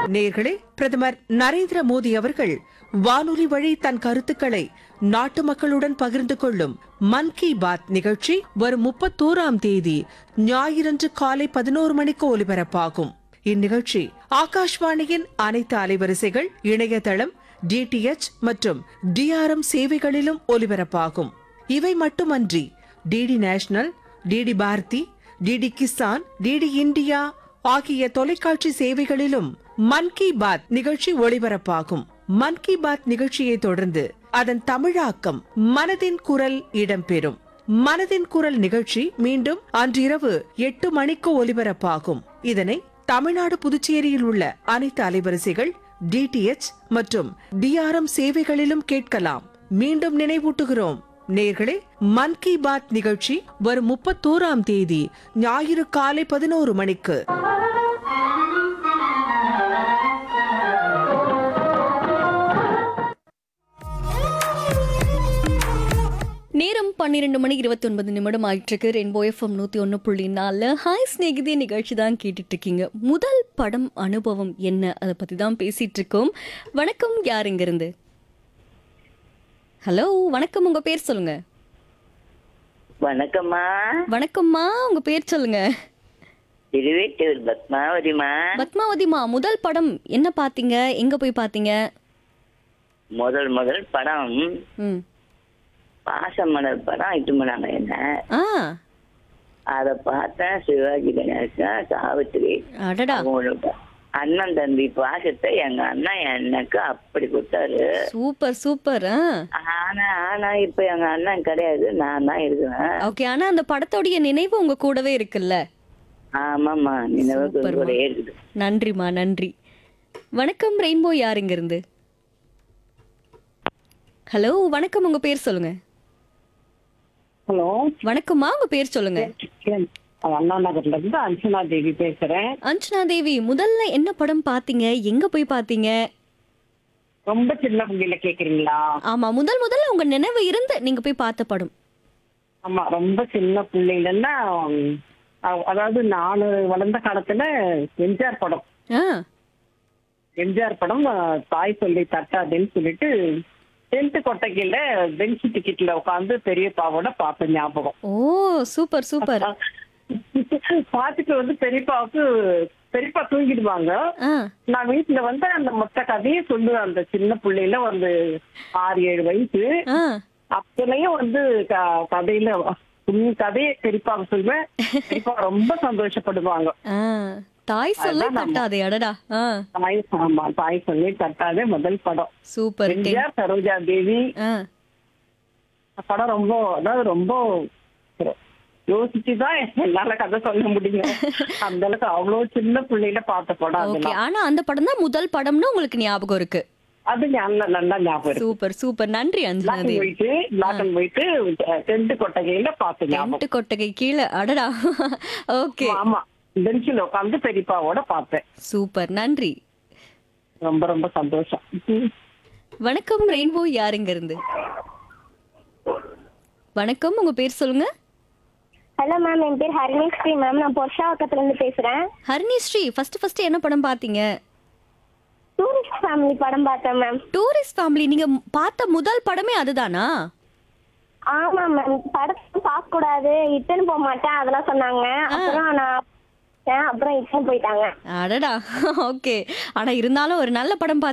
நேர்களே பிரதமர் நரேந்திர மோடி அவர்கள் வானொலி வழி தன் கருத்துக்களை நாட்டு மக்களுடன் பகிர்ந்து கொள்ளும் மன் கி பாத் நிகழ்ச்சி வரும் முப்பத்தோராம் தேதி ஞாயிறன்று காலை பதினோரு மணிக்கு ஒலிபரப்பாகும் இந்நிகழ்ச்சி ஆகாஷ்வாணியின் அனைத்து அலைவரிசைகள் இணையதளம் டிடிஎச் மற்றும் டிஆர்எம் சேவைகளிலும் ஒலிபரப்பாகும் இவை மட்டுமன்றி DD National DD Bharati DD Kisan DD India ஆகிய தொலைக்காட்சி சேவைகளிலும் மன் கி பாத் நிகழ்ச்சி ஒளிபரப்பாகும் மன் கி பாத் நிகழ்ச்சியை தொடர்ந்து அதன் தமிழாக்கம் மனதின் குரல் இடம்பெறும் மனதின் குரல் நிகழ்ச்சி மீண்டும் அன்றிரவு எட்டு மணிக்கு ஒலிபரப்பாகும் இதனை தமிழ்நாடு புதுச்சேரியில் உள்ள அனைத்து அலைவரிசைகள் டிடிஎச் மற்றும் டிஆர்எம் சேவைகளிலும் கேட்கலாம் மீண்டும் நினைவூட்டுகிறோம் நேர்களே மன் கி பாத் நிகழ்ச்சி வரும் முப்பத்தோராம் தேதி ஞாயிறு காலை பதினோரு மணிக்கு நேரம் பன்னிரெண்டு மணி இருபத்தி ஒன்பது நிமிடம் ஆயிட்டிருக்கு ரெயின்போ எஃப்எம் நூற்றி ஒன்று புள்ளி நாலு ஹாய் ஸ்நேகிதி நிகழ்ச்சி தான் கேட்டுட்டு இருக்கீங்க முதல் படம் அனுபவம் என்ன அதை பற்றி தான் பேசிட்டு இருக்கோம் வணக்கம் யார் இருந்து ஹலோ வணக்கம் உங்கள் பேர் சொல்லுங்க வணக்கம்மா வணக்கம்மா உங்கள் பேர் சொல்லுங்க திருவேட்டூர் பத்மாவதிமா பத்மாவதிமா முதல் படம் என்ன பார்த்தீங்க எங்கே போய் பார்த்தீங்க முதல் முதல் படம் ம் பாசமலர் படம் இட்டு போனாங்க என்ன ஆ அத பார்த்தேன் சிவாஜி கணேசன் சாவித்திரி அடடா அவங்களோட அண்ணன் தம்பி பாசத்தை எங்க அண்ணன் எனக்கு அப்படி கொடுத்தாரு சூப்பர் சூப்பர் ஆ ஆனா ஆனா இப்ப எங்க அண்ணன் கிடையாது நான் தான் இருக்கிறேன் ஓகே ஆனால் அந்த படத்தோடைய நினைவு உங்கள் கூடவே இருக்குல்ல ஆமாம்மா நினைவுக்கு சூப்பர்மா. கூட இருக்குது நன்றிம்மா நன்றி வணக்கம் ரெயின்போ யார் இருந்து ஹலோ வணக்கம் உங்க பேர் சொல்லுங்க ஹலோ வணக்கம்மா உங்க பேர் சொல்லுங்க அண்ணா நகர்ல இருந்து அஞ்சனா தேவி பேசுறேன் அஞ்சனா தேவி முதல்ல என்ன படம் பாத்தீங்க எங்க போய் பாத்தீங்க ரொம்ப சின்ன பிள்ளைல கேக்குறீங்களா ஆமா முதல் முதல்ல உங்க நினைவு இருந்து நீங்க போய் பார்த்த படம் ஆமா ரொம்ப சின்ன பிள்ளைலன்னா உம், அ- அதாவது நானு வளர்ந்த காலத்துல எம்ஜிஆர் படம் ஆ எம்ஜிஆர் படம் அஹ், தாய் சொல்லி தட்டாதுன்னு சொல்லிட்டு டென்த் கொட்டைக்கில பெஞ்ச் டிக்கெட்ல உட்காந்து பெரியப்பாவோட பார்த்த ஞாபகம் ஓ சூப்பர் சூப்பர் பார்த்துட்டு வந்து பெரியப்பாவுக்கு பெரியப்பா தூங்கிடுவாங்க ஆ நான் வீட்டுல வந்து அந்த மொத்த கதையை சொல்லுவேன் அந்த சின்ன பிள்ளையில வந்து ஆறு ஏழு வயசு ஆ அப்பலையும் வந்து க- கதையில உம் கதையை பெரியப்பாவை சொல்வேன் பெரியப்பா ரொம்ப சந்தோஷப்படுவாங்க ஆ தாய் சொல்ல அதான் நம்ம- தட்டாதே அடடா ஆ தாய் ஆமா தாய் சொல்லி தட்டாதே முதல் படம் சூப்பர் எம்ஜிஆர் சரோஜா தேவி ஆ படம் ரொம்ப அதாவது ரொம்ப யோசிச்சுதான் என்னால கதை சொல்ல முடியும் அந்த அளவுக்கு அவ்வளவு சின்ன பிள்ளையில பார்த்த படம் ஓகே அதெல்லாம் ஆனா அந்த படம் தான் முதல் படம்னு உங்களுக்கு ஞாபகம் இருக்கு அது ஞாபகம் நல்லா ஞாபகம் இருக்கு சூப்பர் சூப்பர் நன்றி Anjana black and Devi white black and white tent கொட்டகையில பார்த்த ஞாபகம் டென்ட் கொட்டகை கீழே அடடா ஓகே ஆமா பெஞ்சில் உட்காந்து பெரியப்பாவோட பார்த்தேன் சூப்பர் நன்றி ரொம்ப ரொம்ப சந்தோஷம் ம். வணக்கம் ரெயின்போ யாருங்க இருந்து வணக்கம் உங்க பேர் சொல்லுங்க ஹலோ மேம் என் பேர் ஹரிணிஸ்ரீ மேம் நான் பொர்ஷாவக்கத்துல இருந்து பேசுறேன் ஹரிணி ஸ்ரீ ஃபர்ஸ்ட் ஃபர்ஸ்ட் என்ன படம் பார்த்தீங்க டூரிஸ்ட் ஃபேமிலி படம் பார்த்தேன் மேம் டூரிஸ்ட் ஃபேமிலி நீங்க பார்த்த முதல் படமே அதுதானா ஆமா மேம் படத்தை பார்க்க கூடாது இட்டுன்னு போக மாட்டேன் அதெல்லாம் சொன்னாங்க அப்புறம் நான் பார்த்தேன், அப்புறம் இட்டுன்னு போயிட்டாங்க அடடா ஓகே ஆனா இருந்தாலும் ஒரு நல்ல படம் பார்த்து